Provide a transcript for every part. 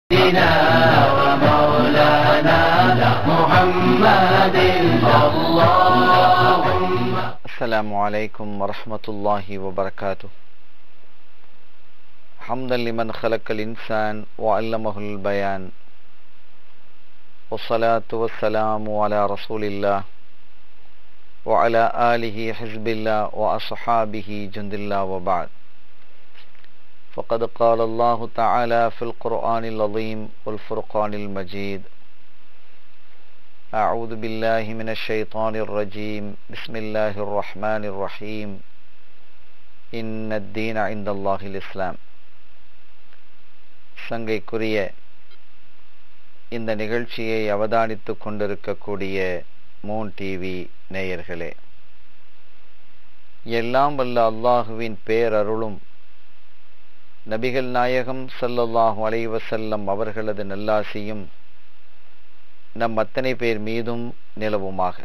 سيدنا ومولانا محمد اللهم السلام عليكم ورحمة الله وبركاته حمدا لمن خلق الإنسان وعلمه البيان والصلاة والسلام على رسول الله وعلى آله حزب الله وأصحابه جند الله وبعد فقد قال الله تعالى في القرآن العظيم والفرقان المجيد أعوذ بالله من الشيطان الرجيم بسم الله الرحمن الرحيم إن الدين عند الله الإسلام சங்கைக்குரிய இந்த நிகழ்ச்சியை அவதானித்துக் கொண்டிருக்கக்கூடிய மூன் டிவி நேயர்களே எல்லாம் வல்ல அல்லாஹுவின் பேரருளும் நபிகள் நாயகம் ஸல்லல்லாஹு அலைஹி வஸல்லம் அவர்களது நல்லாசியும் நம் அத்தனை பேர் மீதும் நிலவுமாக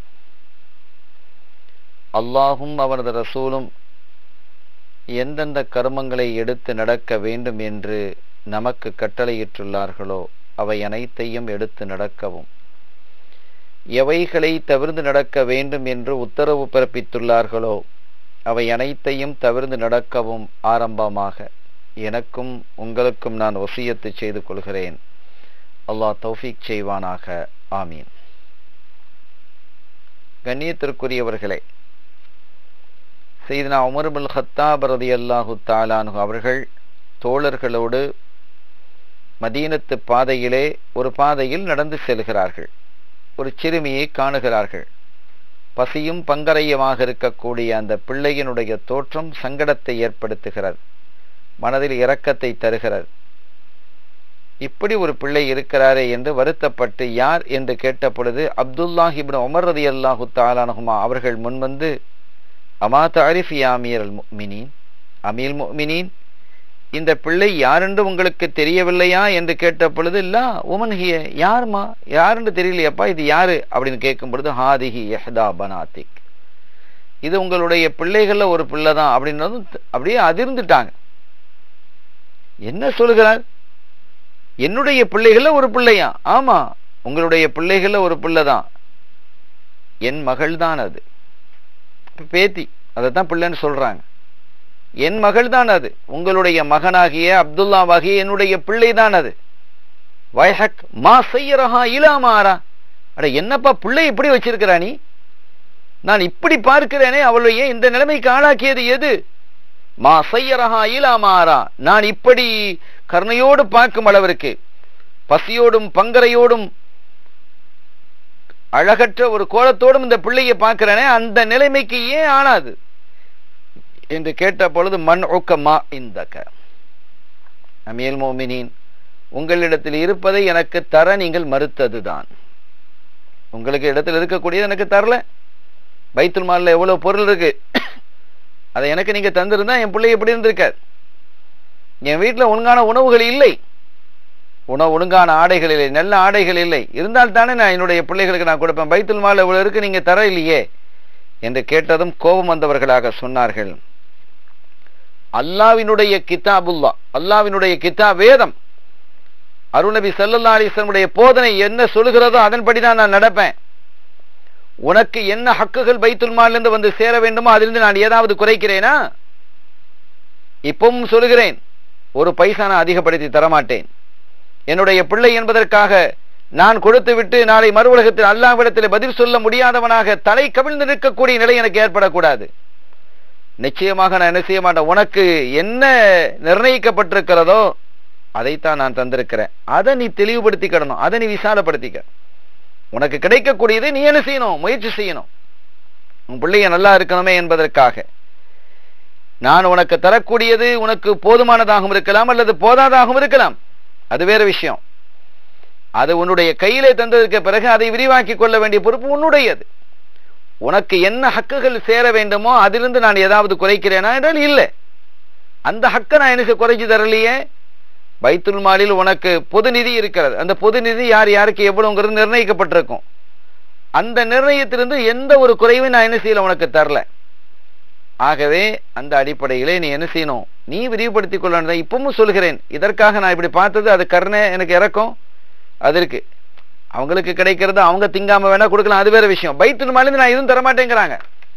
அல்லாஹும் அவனது ரசூலும் எந்தெந்த கர்மங்களை எடுத்து நடக்க வேண்டும் என்று நமக்கு கட்டளையிட்டுள்ளார்களோ அவை அனைத்தையும் எடுத்து நடக்கவும் எவைகளை தவிர்த்து நடக்க வேண்டும் என்று உத்தரவு பிறப்பித்துள்ளார்களோ அவை அனைத்தையும் தவிர்த்து நடக்கவும் ஆரம்பமாக எனக்கும் உங்களுக்கும் நான் வசியத்து செய்து கொள்கிறேன் அல்லாஹ் தௌஃபீக் செய்வானாக ஆமீன் கண்ணியத்திற்குரியவர்களே செய்தனா உமர்புல் ஹத்தாப் ரதி அல்லாஹு தாலானு அவர்கள் தோழர்களோடு மதீனத்து பாதையிலே ஒரு பாதையில் நடந்து செல்கிறார்கள் ஒரு சிறுமியை காணுகிறார்கள் பசியும் பங்கரையுமாக இருக்கக்கூடிய அந்த பிள்ளையினுடைய தோற்றம் சங்கடத்தை ஏற்படுத்துகிறது மனதில் இரக்கத்தை தருகிறது இப்படி ஒரு பிள்ளை இருக்கிறாரே என்று வருத்தப்பட்டு யார் என்று கேட்ட பொழுது அப்துல்லாஹிபின் உமர் ரதி அல்லாஹு தாலானகுமா அவர்கள் முன்வந்து அமா தாரிஃப் அமீர் அல் முக்மினின் அமீல் முக்மினின் இந்த பிள்ளை யாரென்று உங்களுக்கு தெரியவில்லையா என்று கேட்ட பொழுது இல்ல உமன் ஹிய யாருமா யாருன்னு தெரியலையப்பா இது யாரு அப்படின்னு கேட்கும் பொழுது ஹாதிஹி எஹ்தா பனாத்திக் இது உங்களுடைய பிள்ளைகள்ல ஒரு பிள்ளை தான் அப்படின்னதும் அப்படியே அதிர்ந்துட்டாங்க என்ன சொல்கிறார் என்னுடைய பிள்ளைகள்ல ஒரு பிள்ளையா ஆமா உங்களுடைய பிள்ளைகள்ல ஒரு பிள்ளை தான் என் மகள் தான் அது பேத்தி அதைத்தான் பிள்ளைன்னு சொல்றாங்க என் மகள் தான் அது உங்களுடைய மகனாகிய அப்துல்லாவாகிய என்னுடைய பிள்ளை தான் அது வயஹக் மா செய்யறஹா இலாமாரா அட என்னப்பா பிள்ளை இப்படி வச்சிருக்கிறா நீ நான் இப்படி பார்க்கிறேனே அவளுடைய இந்த நிலைமைக்கு ஆளாக்கியது எது மா செய்யறஹா இலாமாரா நான் இப்படி கருணையோடு பார்க்கும் அளவிற்கு பசியோடும் பங்கரையோடும் அழகற்ற ஒரு கோலத்தோடும் இந்த பிள்ளையை பார்க்கிறேனே அந்த நிலைமைக்கு ஏன் ஆனாது என்று கேட்ட பொழுது மண் ஒக்கமா இந்த அமீல் மோமினின் உங்களிடத்தில் இருப்பதை எனக்கு தர நீங்கள் மறுத்ததுதான் உங்களுக்கு இடத்தில் இருக்கக்கூடியது எனக்கு தரல பைத்துல் மாலில் எவ்வளவு பொருள் இருக்கு அதை எனக்கு நீங்க தந்திருந்தா என் பிள்ளை எப்படி இருந்திருக்கார் என் வீட்டில் ஒழுங்கான உணவுகள் இல்லை உணவு ஒழுங்கான ஆடைகள் இல்லை நல்ல ஆடைகள் இல்லை இருந்தால் தானே நான் என்னுடைய பிள்ளைகளுக்கு நான் கொடுப்பேன் பைத்துல் மால் எவ்வளவு இருக்கு நீங்க தர இல்லையே என்று கேட்டதும் கோபம் வந்தவர்களாக சொன்னார்கள் அல்லாவினுடைய கிதாபுல்லா அல்லாவினுடைய கிதாப் வேதம் அருணபி சல்லல்லா அலிஸ்லமுடைய போதனை என்ன சொல்கிறதோ அதன்படிதான் நான் நடப்பேன் உனக்கு என்ன ஹக்குகள் பைத்துல் மாலிருந்து வந்து சேர வேண்டுமோ அதிலிருந்து நான் ஏதாவது குறைக்கிறேனா இப்பவும் சொல்கிறேன் ஒரு பைசா நான் அதிகப்படுத்தி தரமாட்டேன் என்னுடைய பிள்ளை என்பதற்காக நான் கொடுத்து விட்டு நாளை மறு உலகத்தில் அல்லாவிடத்தில் பதில் சொல்ல முடியாதவனாக தலை கவிழ்ந்து நிற்கக்கூடிய நிலை எனக்கு ஏற்படக்கூடாது நிச்சயமாக நான் என்ன செய்ய மாட்டேன் உனக்கு என்ன நிர்ணயிக்கப்பட்டிருக்கிறதோ அதைத்தான் நான் தந்திருக்கிறேன் அதை நீ தெளிவுபடுத்திக்கிடணும் அதை நீ விசாலப்படுத்திக்க உனக்கு கிடைக்கக்கூடியதை நீ என்ன செய்யணும் முயற்சி செய்யணும் உன் பிள்ளைய நல்லா இருக்கணுமே என்பதற்காக நான் உனக்கு தரக்கூடியது உனக்கு போதுமானதாகவும் இருக்கலாம் அல்லது போதாதாகவும் இருக்கலாம் அது வேற விஷயம் அது உன்னுடைய கையிலே தந்ததற்கு பிறகு அதை விரிவாக்கி கொள்ள வேண்டிய பொறுப்பு உன்னுடையது உனக்கு என்ன ஹக்குகள் சேர வேண்டுமோ அதிலிருந்து நான் ஏதாவது குறைக்கிறேனா என்றால் இல்லை அந்த ஹக்கை நான் எனக்கு குறைச்சி தரலையே பைத்துல் மாலில் உனக்கு பொது நிதி இருக்கிறது அந்த பொது நிதி யார் யாருக்கு எவ்வளவுங்கிறது நிர்ணயிக்கப்பட்டிருக்கும் அந்த நிர்ணயத்திலிருந்து எந்த ஒரு குறைவையும் நான் என்ன செய்யல உனக்கு தரல ஆகவே அந்த அடிப்படையிலே நீ என்ன செய்யணும் நீ விரிவுபடுத்திக் கொள்ள இப்பவும் சொல்கிறேன் இதற்காக நான் இப்படி பார்த்தது அது கருணை எனக்கு இறக்கும் அது இருக்கு அவங்களுக்கு கிடைக்கிறது அவங்க திங்காம வேணா கொடுக்கலாம் அது வேற விஷயம் பைத்துல் மாலிருந்து நான் எதுவும் தரமாட்டேங்கிறாங்க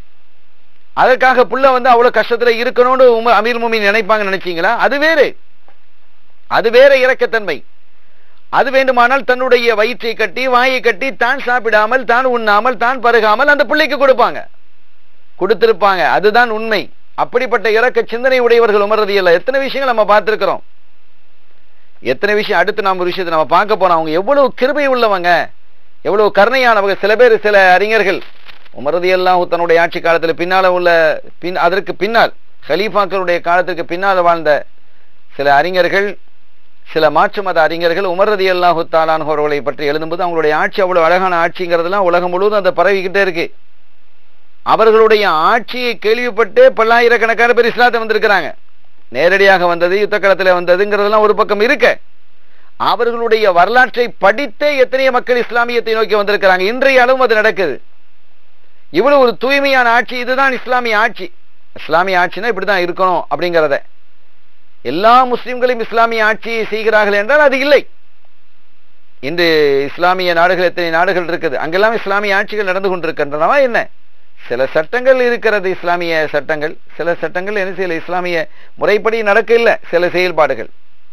அதற்காக புள்ள வந்து அவ்வளவு கஷ்டத்துல இருக்கணும்னு உம- அமீர் முமின் நினைப்பாங்க நினைச்சீங்களா அது வேறு அது வேற இறக்கத்தன்மை அது வேண்டுமானால் தன்னுடைய வயிற்றை கட்டி வாயை கட்டி தான் சாப்பிடாமல் தான் உண்ணாமல் தான் பருகாமல் அந்த பிள்ளைக்கு கொடுப்பாங்க கொடுத்திருப்பாங்க அதுதான் உண்மை அப்படிப்பட்ட இறக்க சிந்தனை உடையவர்கள் உமர்றது இல்லை எத்தனை விஷயங்கள் நம்ம பார்த்திருக்கிறோம் எத்தனை விஷயம் அடுத்து நாம் ஒரு விஷயத்தை நம்ம பார்க்க போறோம் அவங்க எவ்வளவு கிருபை உள்ளவங்க எவ்வளவு கருணையானவங்க சில பேர் சில அறிஞர்கள் உமரதி எல்லாம் தன்னுடைய ஆட்சி காலத்தில் பின்னால உள்ள பின் அதற்கு பின்னால் ஹலீஃபாக்களுடைய காலத்திற்கு பின்னால் வாழ்ந்த சில அறிஞர்கள் சில மாற்று மத அறிஞர்கள் உமரதி அல்லாஹு தாலானவர்களை பற்றி எழுதும்போது அவங்களுடைய ஆட்சி அவ்வளவு அழகான ஆட்சிங்கிறதுலாம் உலகம் முழுவதும் அதை பரவிக்கிட்டே இருக்கு அவர்களுடைய ஆட்சியை கேள்விப்பட்டு பல்லாயிரக்கணக்கான பேர் இஸ்லாத்தை வந்திருக்கிறாங்க நேரடியாக வந்தது யுத்த களத்தில் வந்ததுங்கிறதெல்லாம் ஒரு பக்கம் இருக்க அவர்களுடைய வரலாற்றை படித்தே எத்தனையோ மக்கள் இஸ்லாமியத்தை நோக்கி வந்திருக்கிறாங்க இன்றைய அளவும் அது நடக்குது இவ்வளவு ஒரு தூய்மையான ஆட்சி இதுதான் இஸ்லாமிய ஆட்சி இஸ்லாமிய ஆட்சினா இப்படிதான் இருக்கணும் அப்படிங்கிறத எல்லா முஸ்லிம்களும் இஸ்லாமிய ஆட்சியை செய்கிறார்கள் என்றால் அது இல்லை இன்று இஸ்லாமிய நாடுகள் எத்தனை நாடுகள் இருக்குது அங்கெல்லாம் இஸ்லாமிய ஆட்சிகள் நடந்து கொண்டிருக்கின்றனவா என்ன சில சட்டங்கள் இருக்கிறது இஸ்லாமிய சட்டங்கள் சில சட்டங்கள் என்ன செய்யல இஸ்லாமிய முறைப்படி நடக்க இல்லை சில செயல்பாடுகள்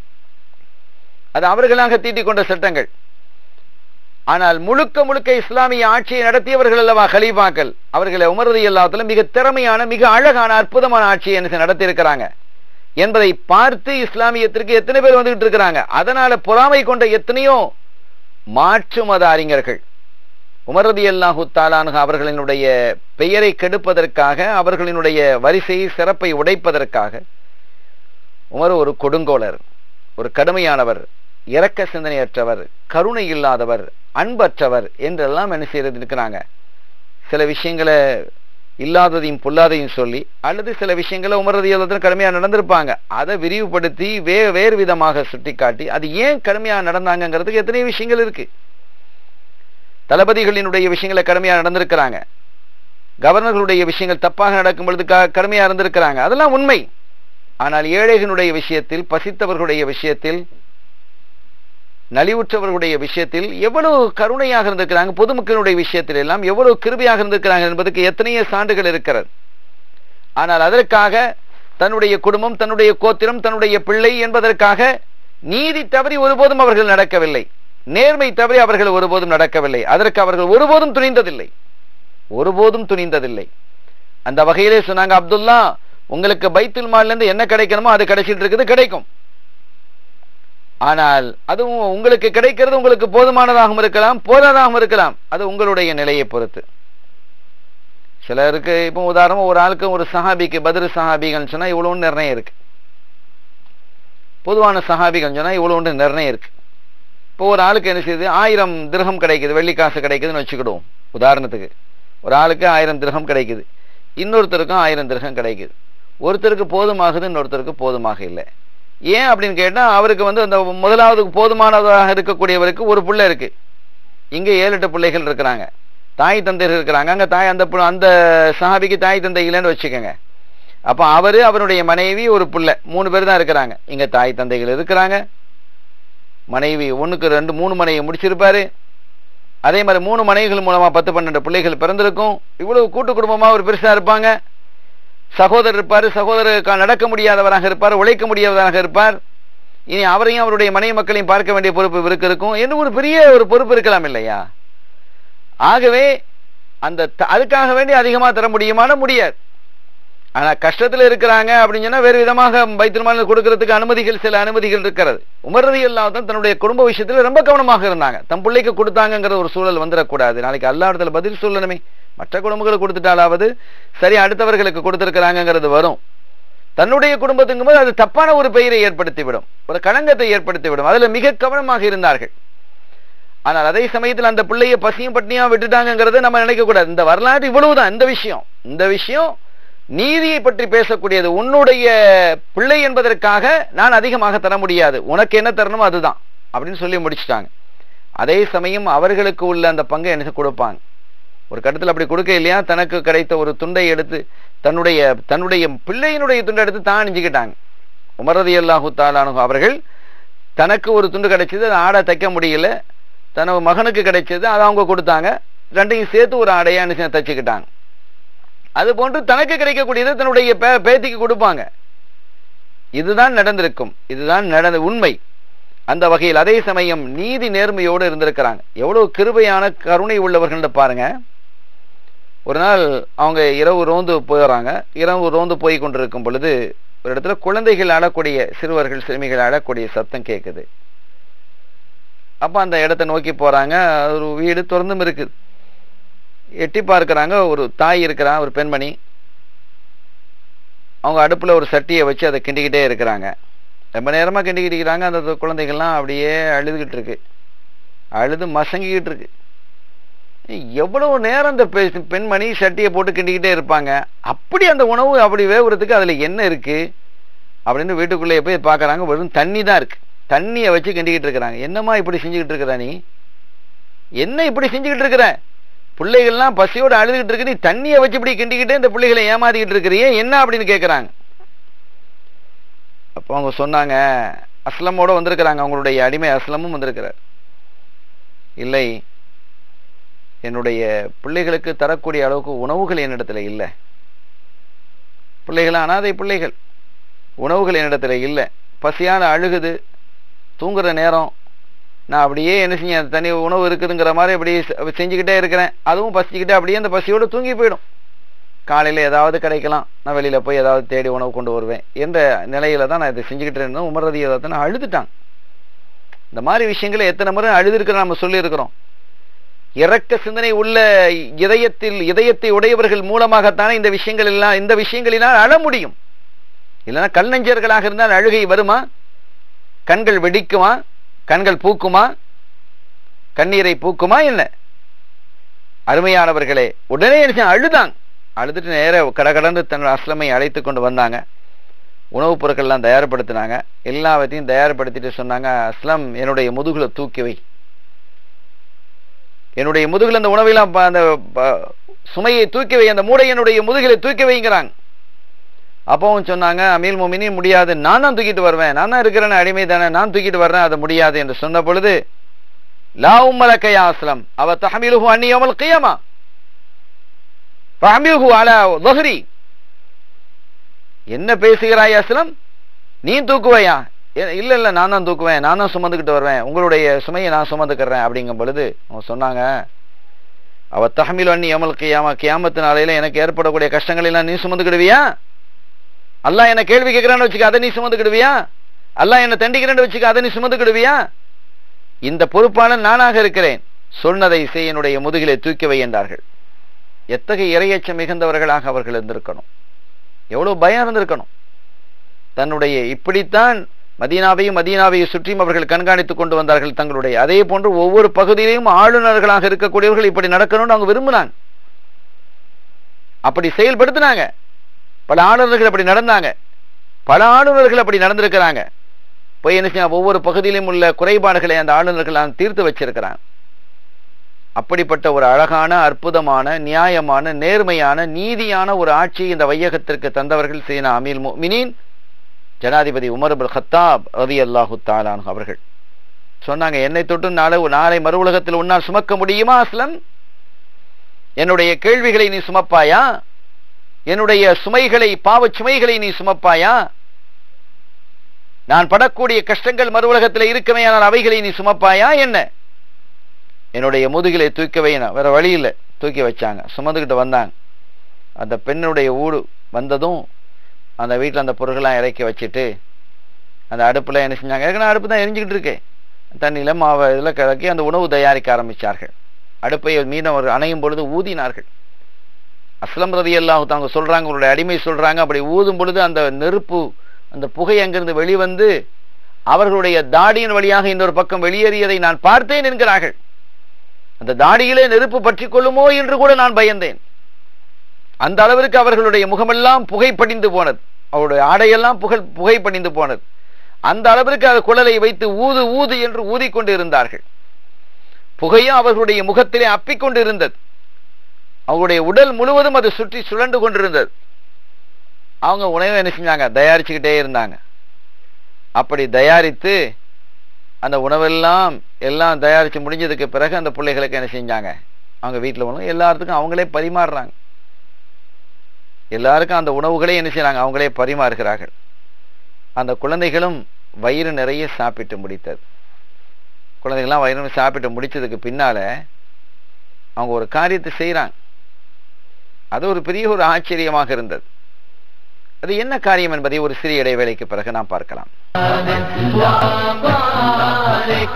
அது அவர்களாக தீட்டிக் கொண்ட சட்டங்கள் ஆனால் முழுக்க முழுக்க இஸ்லாமிய ஆட்சியை நடத்தியவர்கள் அல்லவா ஹலீஃபாக்கள் அவர்களை உமரது எல்லாத்திலும் மிக திறமையான மிக அழகான அற்புதமான ஆட்சியை என்ன செய்ய நடத்தியிருக்கிறாங்க என்பதை பார்த்து இஸ்லாமியத்திற்கு எத்தனை பேர் வந்துகிட்டு இருக்கிறாங்க அதனால பொறாமை கொண்ட எத்தனையோ மாற்று மத அறிஞர்கள் உமரதி அல்லாஹு தாலானு அவர்களினுடைய பெயரை கெடுப்பதற்காக அவர்களினுடைய வரிசையை சிறப்பை உடைப்பதற்காக உமர் ஒரு கொடுங்கோலர் ஒரு கடுமையானவர் இரக்க சிந்தனையற்றவர் கருணை இல்லாதவர் அன்பற்றவர் என்றெல்லாம் என்ன செய்யறது இருக்கிறாங்க சில விஷயங்களை இல்லாததையும் பொல்லாதையும் சொல்லி அல்லது சில விஷயங்களை உமரதியத்தில் கடுமையாக நடந்திருப்பாங்க அதை விரிவுபடுத்தி வே வேறு விதமாக சுட்டிக்காட்டி அது ஏன் கடுமையாக நடந்தாங்கங்கிறதுக்கு எத்தனை விஷயங்கள் இருக்கு தளபதிகளினுடைய விஷயங்களை கடுமையாக நடந்திருக்கிறாங்க கவர்னர்களுடைய விஷயங்கள் தப்பாக நடக்கும் பொழுது க- கடுமையாக இருந்திருக்கிறாங்க அதெல்லாம் உண்மை ஆனால் ஏழைகளுடைய விஷயத்தில் பசித்தவர்களுடைய விஷயத்தில் நலிவுற்றவர்களுடைய விஷயத்தில் எவ்வளவு கருணையாக இருந்திருக்கிறாங்க பொதுமக்களுடைய விஷயத்தில் எல்லாம் எவ்வளவு கிருபையாக இருந்திருக்கிறாங்க என்பதற்கு எத்தனையோ சான்றுகள் இருக்கிறது ஆனால் அதற்காக தன்னுடைய குடும்பம் தன்னுடைய கோத்திரம் தன்னுடைய பிள்ளை என்பதற்காக நீதி தவறி ஒருபோதும் அவர்கள் நடக்கவில்லை நேர்மை தவறி அவர்கள் ஒருபோதும் நடக்கவில்லை அதற்கு அவர்கள் ஒருபோதும் துணிந்ததில்லை ஒருபோதும் துணிந்ததில்லை அந்த வகையிலே சொன்னாங்க அப்துல்லா உங்களுக்கு பைத்துல் மால்ல இருந்து என்ன கிடைக்கணுமோ அது கிடைச்சிட்டு இருக்குது கிடைக்கும் ஆனால் அதுவும் உங்களுக்கு கிடைக்கிறது உங்களுக்கு போதுமானதாகவும் இருக்கலாம் போதாதாகவும் இருக்கலாம் அது உங்களுடைய நிலையை பொறுத்து சிலருக்கு இப்போ உதாரணம் ஒரு ஆளுக்கு ஒரு சஹாபிக்கு பதில் சஹாபிகள்னு சொன்னா இவ்வளோன்னு நிர்ணயம் இருக்கு பொதுவான சஹாபிகள் சொன்னா இவ்வளோன்னு நிர்ணயம் இருக்கு இப்போ ஒரு ஆளுக்கு என்ன செய்யுது ஆயிரம் திரகம் கிடைக்குது வெள்ளி காசு கிடைக்குதுன்னு வச்சுக்கிடுவோம் உதாரணத்துக்கு ஒரு ஆளுக்கு ஆயிரம் திரகம் கிடைக்குது இன்னொருத்தருக்கும் ஆயிரம் திரகம் கிடைக்குது ஒருத்தருக்கு போதுமாகுது இன்னொருத்தருக்கு போதுமாக இல்லை ஏன் அப்படின்னு கேட்டா அவருக்கு வந்து அந்த முதலாவது போதுமானதாக இருக்கக்கூடியவருக்கு ஒரு பிள்ளை இருக்கு இங்க ஏழு எட்டு பிள்ளைகள் இருக்கிறாங்க தாய் தந்தையர் இருக்கிறாங்க அங்க தாய் அந்த பு- அந்த சஹாபிக்கு தாய் தந்தை இல்லைன்னு வச்சுக்கோங்க அப்ப அவரு அவருடைய மனைவி ஒரு பிள்ளை மூணு பேர் தான் இருக்கிறாங்க இங்க தாய் தந்தைகள் இருக்கிறாங்க மனைவி ஒண்ணுக்கு ரெண்டு மூணு மனைவி முடிச்சிருப்பாரு அதே மாதிரி மூணு மனைவிகள் மூலமா பத்து பன்னெண்டு பிள்ளைகள் பிறந்திருக்கும் இவ்வளவு கூட்டு குடும்பமா ஒரு பெருசா இருப்பாங்க சகோதரர் இருப்பார் சகோதரர் கா- நடக்க முடியாதவராக இருப்பார் உழைக்க முடியாதவராக இருப்பார் இனி அவரையும் அவருடைய மனைவி மக்களையும் பார்க்க வேண்டிய பொறுப்பு இவருக்கு இருக்கும் என்று ஒரு பெரிய ஒரு பொறுப்பு இருக்கலாம் இல்லையா ஆகவே அந்த த- அதுக்காக வேண்டி அதிகமா தர முடியுமான முடியாது ஆனா கஷ்டத்துல இருக்கிறாங்க அப்படின்னு சொன்னா வேறு விதமாக பைத்திருமானில் கொடுக்கறதுக்கு அனுமதிகள் சில அனுமதிகள் இருக்கிறது உமரதி தான் தன்னுடைய குடும்ப விஷயத்துல ரொம்ப கவனமாக இருந்தாங்க தம் பிள்ளைக்கு கொடுத்தாங்கங்கிற ஒரு சூழல் வந்துடக்கூடாது நாளைக்கு அல்லா இடத்துல பதில் சொல்லணுமே மற்ற குடும்பங்களுக்கு கொடுத்துட்டாலாவது சரி அடுத்தவர்களுக்கு கொடுத்திருக்கிறாங்கங்கிறது வரும் தன்னுடைய குடும்பத்துக்கும் போது அது தப்பான ஒரு பெயரை ஏற்படுத்திவிடும் ஒரு களங்கத்தை ஏற்படுத்திவிடும் அதுல மிக கவனமாக இருந்தார்கள் ஆனால் அதே சமயத்தில் அந்த பிள்ளைய பசியும் பட்டினியா விட்டுட்டாங்கங்கிறத நம்ம நினைக்க கூடாது இந்த வரலாறு இவ்வளவுதான் இந்த விஷயம் இந்த விஷயம் நீதியை பற்றி பேசக்கூடியது உன்னுடைய பிள்ளை என்பதற்காக நான் அதிகமாக தர முடியாது உனக்கு என்ன தரணுமோ அதுதான் அப்படின்னு சொல்லி முடிச்சிட்டாங்க அதே சமயம் அவர்களுக்கு உள்ள அந்த பங்கை என்ன கொடுப்பாங்க ஒரு கட்டத்தில் அப்படி கொடுக்க இல்லையா தனக்கு கிடைத்த ஒரு துண்டை எடுத்து தன்னுடைய தன்னுடைய பிள்ளையினுடைய துண்டை எடுத்து தான் அணிஞ்சுக்கிட்டாங்க உமரதி அல்லாஹு தாலானு அவர்கள் தனக்கு ஒரு துண்டு கிடைச்சது அதை ஆடை தைக்க முடியல தனது மகனுக்கு கிடைச்சது அதை அவங்க கொடுத்தாங்க ரெண்டையும் சேர்த்து ஒரு ஆடையா என்ன தைச்சுக்கிட்டாங்க அது போன்று தனக்கு கிடைக்கக்கூடியதை தன்னுடைய பே பேத்திக்கு கொடுப்பாங்க இதுதான் நடந்திருக்கும் இதுதான் நடந்த உண்மை அந்த வகையில் அதே சமயம் நீதி நேர்மையோடு இருந்திருக்கிறாங்க எவ்வளவு கிருபையான கருணை உள்ளவர்கள்னு பாருங்க ஒரு நாள் அவங்க இரவு ரோந்து போயிடுறாங்க இரவு ரோந்து போய் கொண்டிருக்கும் பொழுது ஒரு இடத்துல குழந்தைகள் அழக்கூடிய சிறுவர்கள் சிறுமிகள் அழக்கூடிய சத்தம் கேட்குது அப்போ அந்த இடத்த நோக்கி போறாங்க ஒரு வீடு திறந்தும் இருக்குது எட்டி பார்க்கறாங்க ஒரு தாய் இருக்கிறா ஒரு பெண்மணி அவங்க அடுப்புல ஒரு சட்டியை வச்சு அதை கிண்டிக்கிட்டே இருக்கிறாங்க ரொம்ப நேரமா கிண்டிக்கிட்டு இருக்கிறாங்க அந்த குழந்தைகள்லாம் அப்படியே அழுதுகிட்டு இருக்கு அழுது மசங்கிக்கிட்டு இருக்கு எவ்வளவு நேரம் அந்த பெ- பெண்மணி சட்டியை போட்டு கிண்டிக்கிட்டே இருப்பாங்க அப்படி அந்த உணவு அப்படி வேவுறதுக்கு அதுல என்ன இருக்கு அப்படின்னு வீட்டுக்குள்ளேயே போய் பார்க்கறாங்க வெறும் தண்ணி தான் இருக்கு தண்ணியை வச்சு கிண்டிக்கிட்டு இருக்கிறாங்க என்னம்மா இப்படி செஞ்சுக்கிட்டு இருக்கிற நீ என்ன இப்படி செஞ்சுக்கிட்டு இருக்கிற பிள்ளைகள்லாம் பசியோட அழுதுகிட்டு இருக்கு நீ தண்ணியை வச்சு இப்படி கிண்டிக்கிட்டே இந்த பிள்ளைகளை ஏமாத்திக்கிட்டு இருக்கிறியே என்ன அப்படின்னு கேட்கறாங்க அப்போ அவங்க சொன்னாங்க அஸ்லமோட வந்திருக்கிறாங்க அவங்களுடைய அடிமை அஸ்லமும் வந்திருக்கிறார் இல்லை என்னுடைய பிள்ளைகளுக்கு தரக்கூடிய அளவுக்கு உணவுகள் என்னிடத்துல இல்லை பிள்ளைகள் அனாதை பிள்ளைகள் உணவுகள் என்னிடத்துல இல்லை பசியான அழுகுது தூங்குற நேரம் நான் அப்படியே என்ன செஞ்சேன் தனி உணவு இருக்குதுங்கிற மாதிரி அப்படியே செ- செஞ்சுக்கிட்டே இருக்கிறேன் அதுவும் பசிச்சுக்கிட்டே அப்படியே அந்த பசியோட தூங்கி போயிடும் காலையில் ஏதாவது கிடைக்கலாம் நான் வெளியில் போய் ஏதாவது தேடி உணவு கொண்டு வருவேன் என்ற நிலையில தான் நான் இதை செஞ்சுக்கிட்டு இருந்தேன் உமரதி நான் அழுதுட்டான் இந்த மாதிரி விஷயங்களை எத்தனை முறை அழுதுருக்கிற நம்ம சொல்லியிருக்கிறோம் இறக்க சிந்தனை உள்ள இதயத்தில் இதயத்தை உடையவர்கள் மூலமாகத்தானே இந்த விஷயங்கள் எல்லாம் இந்த விஷயங்களினால் அழ முடியும் இல்லைன்னா கல்நெஞ்சர்களாக இருந்தால் அழுகை வருமா கண்கள் வெடிக்குமா கண்கள் பூக்குமா கண்ணீரை பூக்குமா என்ன அருமையானவர்களே உடனே என்ன செஞ்சாங்க? அழுதாங்க அழுதுட்டு நேர கடகடன்னு தன்னோட அஸ்லமை அழைத்து கொண்டு வந்தாங்க உணவுப் பொருட்கள்லாம் தயார்படுத்தினாங்க எல்லாவற்றையும் தயார்படுத்திட்டு சொன்னாங்க அஸ்லம் என்னுடைய முதுகுல தூக்கி வை என்னுடைய முதுகுல அந்த உணவையெல்லாம் ப- அந்த ப- சுமையை தூக்கி வை அந்த மூடை என்னுடைய முதுகில தூக்கி வைங்கிறாங்க அப்பவும் சொன்னாங்க அமீல் மோமினி முடியாது நான் தான் தூக்கிட்டு வருவேன் நான் தான் இருக்கிறேன் அடிமை தானே நான் தூக்கிட்டு வர்றேன் அது முடியாது என்று சொன்ன பொழுது லா உம்மலக்கையா அஸ்லம் அவ தஹமிலுஹு அன்னி யௌமல் கியாமா ஃபஹமிலுஹு அலா ظهري என்ன பேசுகிறாய் அஸ்லம் நீ தூக்குவையா ஏ- இல்ல இல்ல நான் தான் தூக்குவேன் நான் தான் சுமந்துக்கிட்டு வருவேன் உங்களுடைய சுமையை நான் சுமந்துக்கிறேன் அப்படிங்கும் பொழுது அவங்க சொன்னாங்க அவ தஹமில் அன்னி யௌமல் கியாமா கியாமத்து நாளையில எனக்கு ஏற்படக்கூடிய கஷ்டங்கள் எல்லாம் நீ சுமந்துக்கிடுவியா அல்லாஹ் என்ன கேள்வி கேட்கிறான்னு வச்சுக்க அதை நீ சுமந்துக்கிடுவியா அல்லாஹ் என்ன தண்டிக்கிறேன்னு வச்சுக்க அதை நீ சுமந்துக்கிடுவியா இந்த பொறுப்பாளன் நானாக இருக்கிறேன் சொன்னதை செய் என்னுடைய முதுகிலே தூக்கி வை என்றார்கள் எத்தகைய இரையச்சம் மிகுந்தவர்களாக அவர்கள் இருந்திருக்கணும் எவ்வளவு பயம் இருந்திருக்கணும் தன்னுடைய இப்படித்தான் மதீனாவையும் மதீனாவையும் சுற்றியும் அவர்கள் கண்காணித்துக் கொண்டு வந்தார்கள் தங்களுடைய அதே போன்று ஒவ்வொரு பகுதியிலையும் ஆளுநர்களாக இருக்கக்கூடியவர்கள் இப்படி நடக்கணும்னு அவங்க விரும்பினாங்க அப்படி செயல்படுத்தினாங்க பல ஆளுநர்கள் அப்படி நடந்தாங்க பல ஆளுநர்கள் அப்படி நடந்திருக்கிறாங்க போய் என்ன செய்ய ஒவ்வொரு பகுதியிலும் உள்ள குறைபாடுகளை அந்த ஆளுநர்கள் நான் தீர்த்து வச்சிருக்கிறாங்க அப்படிப்பட்ட ஒரு அழகான அற்புதமான நியாயமான நேர்மையான நீதியான ஒரு ஆட்சியை இந்த வையகத்திற்கு தந்தவர்கள் சீனா அமீல் முஃமினீன் ஜனாதிபதி உமர் அபுல் ஹத்தாப் ரதி அல்லாஹு தாலான் அவர்கள் சொன்னாங்க என்னை தொட்டு நாளை நாளை மறு உலகத்தில் உன்னால் சுமக்க முடியுமா அஸ்லம் என்னுடைய கேள்விகளை நீ சுமப்பாயா என்னுடைய சுமைகளை பாவச் சுமைகளை நீ சுமப்பாயா நான் படக்கூடிய கஷ்டங்கள் மறு உலகத்தில் இருக்கவே ஆனால் அவைகளை நீ சுமப்பாயா என்ன என்னுடைய முதுகிலை தூக்கி வைனா வேற வழி இல்லை தூக்கி வச்சாங்க சுமந்துக்கிட்டு வந்தாங்க அந்த பெண்ணுடைய ஊடு வந்ததும் அந்த வீட்டில் அந்த பொருள்கள்லாம் இறக்கி வச்சுட்டு அந்த அடுப்பில் என்ன செஞ்சாங்க ஏற்கனவே அடுப்பு தான் எரிஞ்சுக்கிட்டு இருக்கே தண்ணியில் மாவை இதில் கலக்கி அந்த உணவு தயாரிக்க ஆரம்பித்தார்கள் அடுப்பை மீதம் ஒரு அணையும் பொழுது ஊதினார்கள் அஸ்லம் ரதி எல்லாம் தாங்க சொல்றாங்க உங்களுடைய அடிமை சொல்றாங்க அப்படி ஊதும் பொழுது அந்த நெருப்பு அந்த புகை அங்கிருந்து வெளிவந்து அவர்களுடைய தாடியின் வழியாக இன்னொரு பக்கம் வெளியேறியதை நான் பார்த்தேன் என்கிறார்கள் அந்த தாடியிலே நெருப்பு பற்றி கொள்ளுமோ என்று கூட நான் பயந்தேன் அந்த அளவிற்கு அவர்களுடைய முகமெல்லாம் புகை படிந்து போனது அவருடைய ஆடையெல்லாம் புகழ் புகை படிந்து போனது அந்த அளவிற்கு அந்த குழலை வைத்து ஊது ஊது என்று ஊதிக்கொண்டு இருந்தார்கள் புகையும் அவர்களுடைய முகத்திலே அப்பிக்கொண்டு இருந்தது அவருடைய உடல் முழுவதும் அது சுற்றி சுழண்டு கொண்டிருந்தது அவங்க உணவை என்ன செஞ்சாங்க தயாரிச்சுக்கிட்டே இருந்தாங்க அப்படி தயாரித்து அந்த உணவெல்லாம் எல்லாம் தயாரித்து முடிஞ்சதுக்கு பிறகு அந்த பிள்ளைகளுக்கு என்ன செஞ்சாங்க அவங்க வீட்டில் உணவு எல்லாத்துக்கும் அவங்களே பரிமாறுறாங்க எல்லாருக்கும் அந்த உணவுகளே என்ன செய்றாங்க அவங்களே பரிமாறுகிறார்கள் அந்த குழந்தைகளும் வயிறு நிறைய சாப்பிட்டு முடித்தது குழந்தைகள்லாம் வயிறு நிறைய சாப்பிட்டு முடிச்சதுக்கு பின்னால அவங்க ஒரு காரியத்தை செய்கிறாங்க அது ஒரு பெரிய ஒரு ஆச்சரியமாக இருந்தது அது என்ன காரியம் என்பதை ஒரு சிறிய இடைவேளைக்கு பிறகு நாம் பார்க்கலாம் وبارك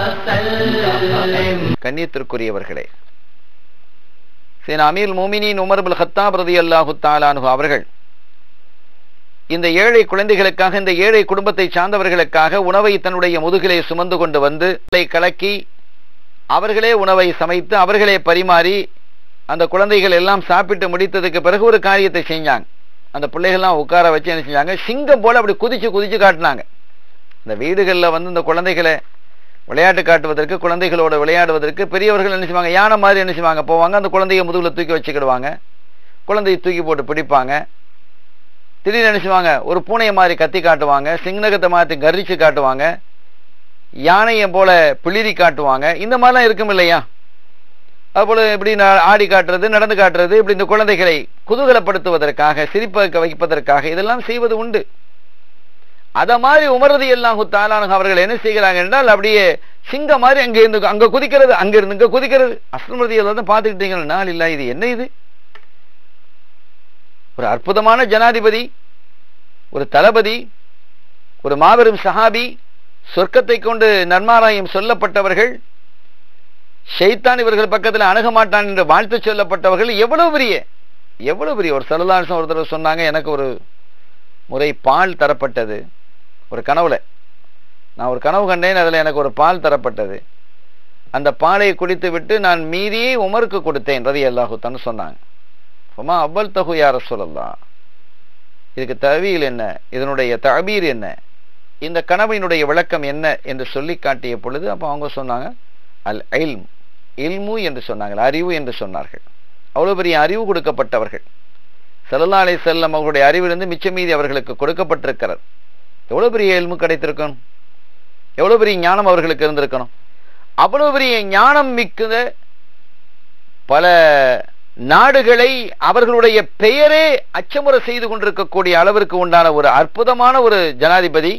وسلم கண்ணியத்திற்குரியவர்களே சரி அமீர் மோமினின் உமர் புல் ஹத்தாப் ரதி அல்லாஹு தாலானு அவர்கள் இந்த ஏழை குழந்தைகளுக்காக இந்த ஏழை குடும்பத்தை சார்ந்தவர்களுக்காக உணவை தன்னுடைய முதுகிலே சுமந்து கொண்டு வந்து அதை கலக்கி அவர்களே உணவை சமைத்து அவர்களே பரிமாறி அந்த குழந்தைகள் எல்லாம் சாப்பிட்டு முடித்ததுக்கு பிறகு ஒரு காரியத்தை செஞ்சாங்க அந்த பிள்ளைகள்லாம் உட்கார வச்சு என்ன செஞ்சாங்க சிங்கம் போல அப்படி குதிச்சு குதிச்சு காட்டினாங்க இந்த வீடுகளில் வந்து இந்த குழந்தைகளை விளையாட்டு காட்டுவதற்கு குழந்தைகளோட விளையாடுவதற்கு பெரியவர்கள் என்ன செய்வாங்க யானை மாதிரி என்ன செய்வாங்க போவாங்க அந்த குழந்தைய முதுகுல தூக்கி வச்சுக்கிடுவாங்க குழந்தையை தூக்கி போட்டு பிடிப்பாங்க திடீர்னு என்ன செய்வாங்க ஒரு பூனையை மாதிரி கத்தி காட்டுவாங்க சிங்கனகத்தை மாற்றி கரிச்சு காட்டுவாங்க யானையை போல பிளிரி காட்டுவாங்க இந்த மாதிரிலாம் இருக்கும் இல்லையா அதுபோல இப்படி நா- ஆடி காட்டுறது நடந்து காட்டுறது இப்படி இந்த குழந்தைகளை குதூகலப்படுத்துவதற்காக சிரிப்ப வைப்பதற்காக இதெல்லாம் செய்வது உண்டு அத மாதிரி உமரது எல்லாம் தாலான அவர்கள் என்ன செய்கிறாங்க என்றால் அப்படியே சிங்கம் மாதிரி அங்க இருந்து அங்க குதிக்கிறது அங்க இருந்து இங்க குதிக்கிறது அஸ்லமதி எல்லாம் பார்த்துக்கிட்டீங்க நாள் இல்ல இது என்ன இது ஒரு அற்புதமான ஜனாதிபதி ஒரு தளபதி ஒரு மாபெரும் சஹாபி சொர்க்கத்தை கொண்டு நன்மாராயம் சொல்லப்பட்டவர்கள் ஷைத்தான் இவர்கள் பக்கத்தில் அணுக மாட்டான் என்று வாழ்த்து சொல்லப்பட்டவர்கள் எவ்வளவு பெரிய எவ்வளவு பெரிய ஒரு சரதாசம் ஒரு தடவை சொன்னாங்க எனக்கு ஒரு முறை பால் தரப்பட்டது ஒரு கனவுல நான் ஒரு கனவு கண்டேன் அதில் எனக்கு ஒரு பால் தரப்பட்டது அந்த பாலை குடித்து விட்டு நான் மீறியே உமருக்கு கொடுத்தேன் ரதி அல்லாஹுத்தான்னு சொன்னாங்க உமா அவ்வல் தகு யார சொல்லலாம் இதுக்கு தவியில் என்ன இதனுடைய தபீர் என்ன இந்த கனவினுடைய விளக்கம் என்ன என்று சொல்லி காட்டிய பொழுது அப்போ அவங்க சொன்னாங்க அல் இல்ம் இல்மு என்று சொன்னாங்க அறிவு என்று சொன்னார்கள் அவ்வளோ பெரிய அறிவு கொடுக்கப்பட்டவர்கள் சல்லல்லா அலை செல்லம் அவர்களுடைய அறிவிலிருந்து மிச்ச மீதி அவர்களுக்கு கொடுக்கப்பட்டிருக்கிறது எவ்வளவு பெரிய எல்மு கிடைத்திருக்கணும் எவ்வளவு பெரிய ஞானம் அவர்களுக்கு இருந்திருக்கணும் அவ்வளவு பெரிய ஞானம் மிக்க பல நாடுகளை அவர்களுடைய பெயரே அச்சமுறை செய்து கொண்டிருக்கக்கூடிய அளவிற்கு உண்டான ஒரு அற்புதமான ஒரு ஜனாதிபதி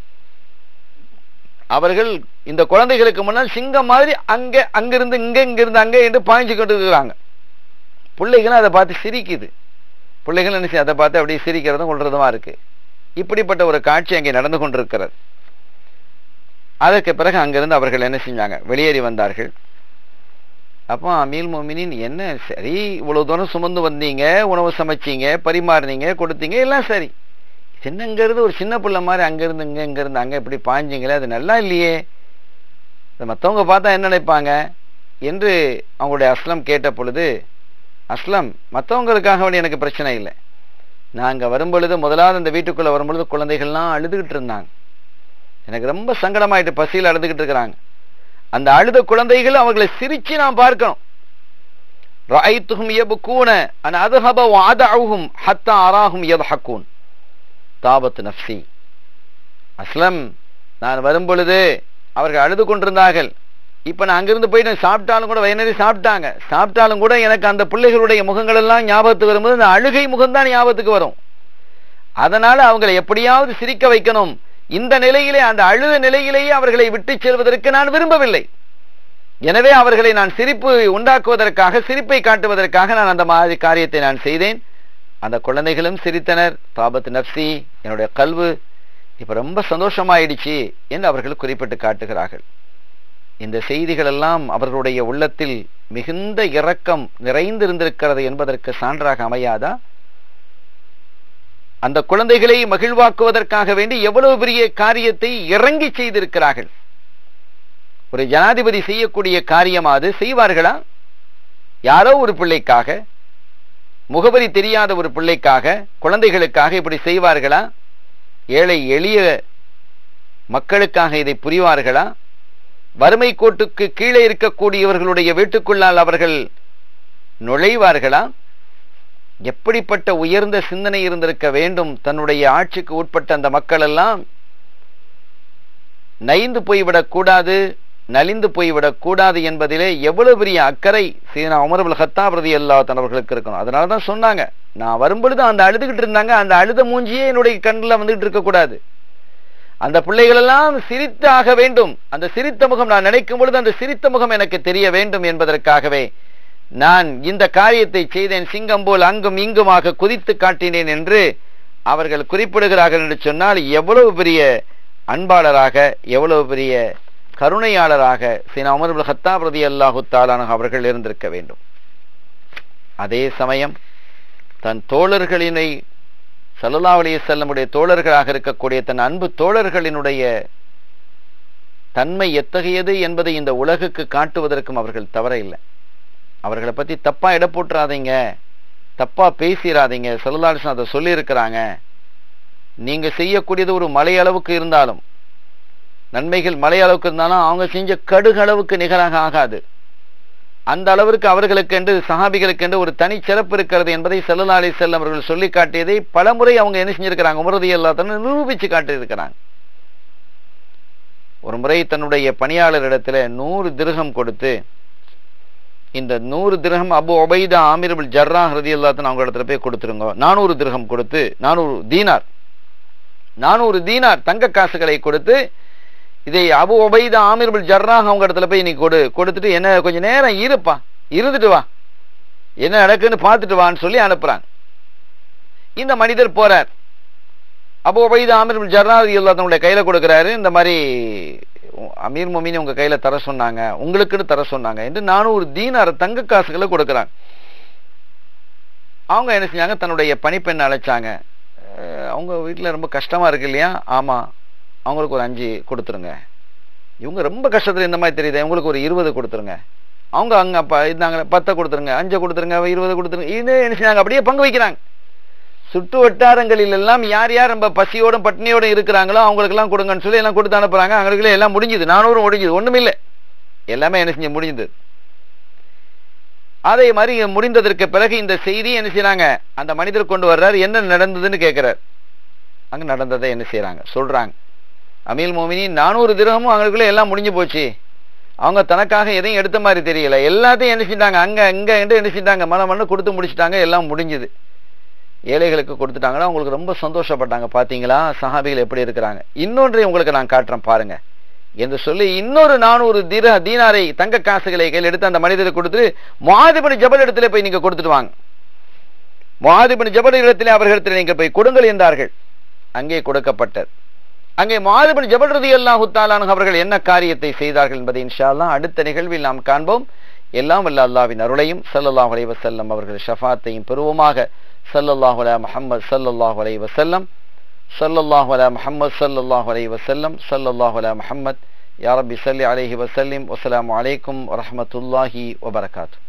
அவர்கள் இந்த குழந்தைகளுக்கு முன்னால் சிங்கம் மாதிரி அங்க அங்கிருந்து இங்க இங்கிருந்து அங்க என்று பாய்ஞ்சு கொண்டு இருக்கிறாங்க பிள்ளைகளும் அதை பார்த்து சிரிக்குது பிள்ளைகள் என்ன செய்ய அதை பார்த்து அப்படியே சிரிக்கிறதும் கொள்றதுமா இருக்கு இப்படிப்பட்ட ஒரு காட்சி அங்கே நடந்து கொண்டிருக்கிறது அதற்கு பிறகு அங்கிருந்து அவர்கள் என்ன செஞ்சாங்க வெளியேறி வந்தார்கள் அப்போ அமீல் மோமினின் என்ன சரி இவ்வளவு தூரம் சுமந்து வந்தீங்க உணவு சமைச்சீங்க பரிமாறினீங்க கொடுத்தீங்க எல்லாம் சரி சின்னங்கிறது ஒரு சின்ன பிள்ளை மாதிரி அங்கிருந்து இங்க இங்கிருந்து அங்க இப்படி பாய்ஞ்சிங்களே அது நல்லா இல்லையே இது மற்றவங்க பார்த்தா என்ன நினைப்பாங்க என்று அவங்களுடைய அஸ்லம் கேட்ட பொழுது அஸ்லம் மற்றவங்களுக்காக வேண்டிய எனக்கு பிரச்சனை இல்லை நாங்கள் வரும்பொழுது முதலாவது அந்த வீட்டுக்குள்ளே வரும்பொழுது குழந்தைகள்லாம் அழுதுகிட்டு இருந்தாங்க எனக்கு ரொம்ப சங்கடமாயிட்டு பசியில் அழுதுகிட்டு இருக்கிறாங்க அந்த அழுத குழந்தைகள் அவர்களை சிரிச்சு நான் பார்க்கணும் ரஐத்துஹும் யபுக்கூன அன் அதுஹப வஅதஉஹும் ஹத்தா அராஹும் யத்ஹக்கூன் தாபத் நஃப்சி அஸ்லம் நான் வரும்பொழுது அவர்கள் அழுது கொண்டிருந்தார்கள் இப்ப நான் அங்கிருந்து போயிட்டு சாப்பிட்டாலும் கூட வயனறி சாப்பிட்டாங்க சாப்பிட்டாலும் கூட எனக்கு அந்த பிள்ளைகளுடைய முகங்கள் எல்லாம் ஞாபகத்துக்கு வரும்போது அந்த அழுகை முகம்தான் ஞாபகத்துக்கு வரும் அதனால அவங்களை எப்படியாவது சிரிக்க வைக்கணும் இந்த நிலையிலே அந்த அழுத நிலையிலேயே அவர்களை விட்டு செல்வதற்கு நான் விரும்பவில்லை எனவே அவர்களை நான் சிரிப்பு உண்டாக்குவதற்காக சிரிப்பை காட்டுவதற்காக நான் அந்த மாதிரி காரியத்தை நான் செய்தேன் அந்த குழந்தைகளும் சிரித்தனர் தாபத் நப்சி என்னுடைய கல்வு இப்ப ரொம்ப சந்தோஷமாயிடுச்சு என்று அவர்கள் குறிப்பிட்டு காட்டுகிறார்கள் இந்த செய்திகள் எல்லாம் அவர்களுடைய உள்ளத்தில் மிகுந்த இரக்கம் நிறைந்திருந்திருக்கிறது என்பதற்கு சான்றாக அமையாதா அந்த குழந்தைகளை மகிழ்வாக்குவதற்காக வேண்டி எவ்வளவு பெரிய காரியத்தை இறங்கி செய்திருக்கிறார்கள் ஒரு ஜனாதிபதி செய்யக்கூடிய காரியம் அது செய்வார்களா யாரோ ஒரு பிள்ளைக்காக முகவரி தெரியாத ஒரு பிள்ளைக்காக குழந்தைகளுக்காக இப்படி செய்வார்களா ஏழை எளிய மக்களுக்காக இதை புரிவார்களா வறுமை கோட்டுக்கு கீழே இருக்கக்கூடியவர்களுடைய வீட்டுக்குள்ளால் அவர்கள் நுழைவார்களா எப்படிப்பட்ட உயர்ந்த சிந்தனை இருந்திருக்க வேண்டும் தன்னுடைய ஆட்சிக்கு உட்பட்ட அந்த மக்கள் எல்லாம் நைந்து போய்விடக் கூடாது நலிந்து போய்விடக் கூடாது என்பதிலே எவ்வளவு பெரிய அக்கறை சீனா உமர்புல் ஹத்தாப் ரதி அல்லா அவர்களுக்கு இருக்கணும் அதனால தான் சொன்னாங்க நான் வரும்பொழுது அந்த அழுதுகிட்டு இருந்தாங்க அந்த அழுத மூஞ்சியே என்னுடைய கண்ணில் வந்துகிட்டு இருக்கக்கூடாது அந்த பிள்ளைகள் எல்லாம் சிரித்து ஆக வேண்டும் அந்த சிரித்த முகம் நான் நினைக்கும் பொழுது அந்த சிரித்த முகம் எனக்கு தெரிய வேண்டும் என்பதற்காகவே நான் இந்த காரியத்தை செய்தேன் சிங்கம் போல் அங்கும் இங்குமாக குதித்து காட்டினேன் என்று அவர்கள் குறிப்பிடுகிறார்கள் என்று சொன்னால் எவ்வளவு பெரிய அன்பாளராக எவ்வளவு பெரிய கருணையாளராக சீனா உமர் ஹத்தாப் ரதி அல்லாஹு தாலான அவர்கள் இருந்திருக்க வேண்டும் அதே சமயம் தன் தோழர்களினை சல்லல்லா அலைய செல்லமுடைய தோழர்களாக இருக்கக்கூடிய தன் அன்பு தோழர்களினுடைய தன்மை எத்தகையது என்பதை இந்த உலகுக்கு காட்டுவதற்கும் அவர்கள் தவற இல்லை அவர்களை பத்தி தப்பா இட போட்டுறாதீங்க தப்பா பேசிடாதீங்க சல்லல்லாலிசன் அதை சொல்லியிருக்கிறாங்க நீங்க செய்யக்கூடியது ஒரு மலை அளவுக்கு இருந்தாலும் நன்மைகள் மலை அளவுக்கு இருந்தாலும் அவங்க செஞ்ச கடுகளவுக்கு நிகராக ஆகாது அந்த அளவிற்கு அவர்களுக்கு என்று சஹாபிகளுக்கு என்று ஒரு தனி சிறப்பு இருக்கிறது என்பதை செல்லல்லா அலி செல்லம் அவர்கள் சொல்லி காட்டியதை பலமுறை அவங்க என்ன செஞ்சிருக்கிறாங்க உமரதி எல்லாத்தனும் நிரூபிச்சு காட்டியிருக்கிறாங்க ஒரு முறை தன்னுடைய பணியாளரிடத்துல நூறு திருகம் கொடுத்து இந்த நூறு திருகம் அபு ஒபைதா ஆமிரபுல் ஜர்ரா ஹிருதி எல்லாத்தன் அவங்க இடத்துல போய் கொடுத்துருங்க நானூறு திருகம் கொடுத்து நானூறு தீனார் நானூறு தீனார் தங்க காசுகளை கொடுத்து இதை அபு ஒபைதா ஆமிர்புல் ஜர்ரா அவங்க இடத்துல போய் நீ கொடு கொடுத்துட்டு என்ன கொஞ்சம் நேரம் இருப்பா இருந்துட்டு வா என்ன நடக்குன்னு பார்த்துட்டு வான்னு சொல்லி அனுப்புறாங்க இந்த மனிதர் போறார் அபு ஒபைதா ஆமிர்புல் ஜர்ரா எல்லாத்தனுடைய கையில கொடுக்குறாரு இந்த மாதிரி அமீர் மொமினி உங்க கையில தர சொன்னாங்க உங்களுக்குன்னு தர சொன்னாங்க என்று நானூறு தீனார தங்க காசுகளை கொடுக்குறாங்க அவங்க என்ன செஞ்சாங்க தன்னுடைய பணிப்பெண்ணை அழைச்சாங்க அவங்க வீட்டில் ரொம்ப கஷ்டமா இருக்கு இல்லையா ஆமா அவங்களுக்கு ஒரு அஞ்சு கொடுத்துருங்க இவங்க ரொம்ப கஷ்டத்தில் இந்த மாதிரி தெரியுது இவங்களுக்கு ஒரு இருபது கொடுத்துருங்க அவங்க அங்க அப்ப இருந்தாங்க பத்தை கொடுத்துருங்க அஞ்சை கொடுத்துருங்க இருபது கொடுத்துருங்க இது என்ன செஞ்சாங்க அப்படியே பங்கு வைக்கிறாங்க சுற்று வட்டாரங்களில் எல்லாம் யார் யார் ரொம்ப பசியோடும் பட்டினியோடும் இருக்கிறாங்களோ அவங்களுக்கெல்லாம் கொடுங்கன்னு சொல்லி எல்லாம் கொடுத்து அனுப்புறாங்க அவங்களுக்குள்ள எல்லாம் முடிஞ்சுது நானூறும் முடிஞ்சுது ஒண்ணுமில்லை எல்லாமே என்ன செஞ்சு முடிஞ்சது அதே மாதிரி முடிந்ததற்கு பிறகு இந்த செய்தி என்ன செய்யறாங்க அந்த மனிதர் கொண்டு வர்றாரு என்ன நடந்ததுன்னு கேட்கிறார் அங்க நடந்ததை என்ன செய்யறாங்க சொல்றாங்க அமீல் மோமினி நானூறு திரகமும் அவங்களுக்குள்ள எல்லாம் முடிஞ்சு போச்சு அவங்க தனக்காக எதையும் எடுத்த மாதிரி தெரியல எல்லாத்தையும் என்ன செஞ்சாங்க அங்க இங்க என்ன செஞ்சாங்க மன மண்ணு கொடுத்து முடிச்சிட்டாங்க எல்லாம் முடிஞ்சுது ஏழைகளுக்கு கொடுத்துட்டாங்கன்னா அவங்களுக்கு ரொம்ப சந்தோஷப்பட்டாங்க பாத்தீங்களா சஹாபிகள் எப்படி இருக்கிறாங்க இன்னொன்றை உங்களுக்கு நான் காட்டுறேன் பாருங்க என்று சொல்லி இன்னொரு நானூறு தீர தீனாரை தங்க காசுகளை கையில் எடுத்து அந்த மனிதருக்கு கொடுத்து மாதிபடி ஜபல் இடத்துல போய் நீங்க கொடுத்துட்டு வாங்க மாதிபடி ஜபல் இடத்திலே அவர்களிடத்தில் நீங்கள் போய் கொடுங்கள் என்றார்கள் அங்கே கொடுக்கப்பட்டது அங்கே மாதிபடி ஜபல் ரதி அல்லாஹு தாலானு அவர்கள் என்ன காரியத்தை செய்தார்கள் என்பதை இன்ஷா அடுத்த நிகழ்வில் நாம் காண்போம் எல்லாம் வல்ல அல்லாவின் அருளையும் சல்லல்லாஹ் அலைஹி வஸல்லம் அவர்கள் ஷஃபாத்தையும் பெறுவோமாக சல்லல்லாஹு அலா முஹம்மது சல்லல்லாஹு அலைஹி வஸல்லம் சல்லல்லாஹு அலா முஹம்மது சல்லல்லாஹு அலைஹி வஸல்லம் சல்லல்லாஹு அலா முஹம்மத் யா ரப்பி ஸல்லி அலைஹி வஸல்லிம் வஸ்ஸலாமு அலைக்கும் வரஹ்மத்துல்லாஹி வபரகாத்துஹு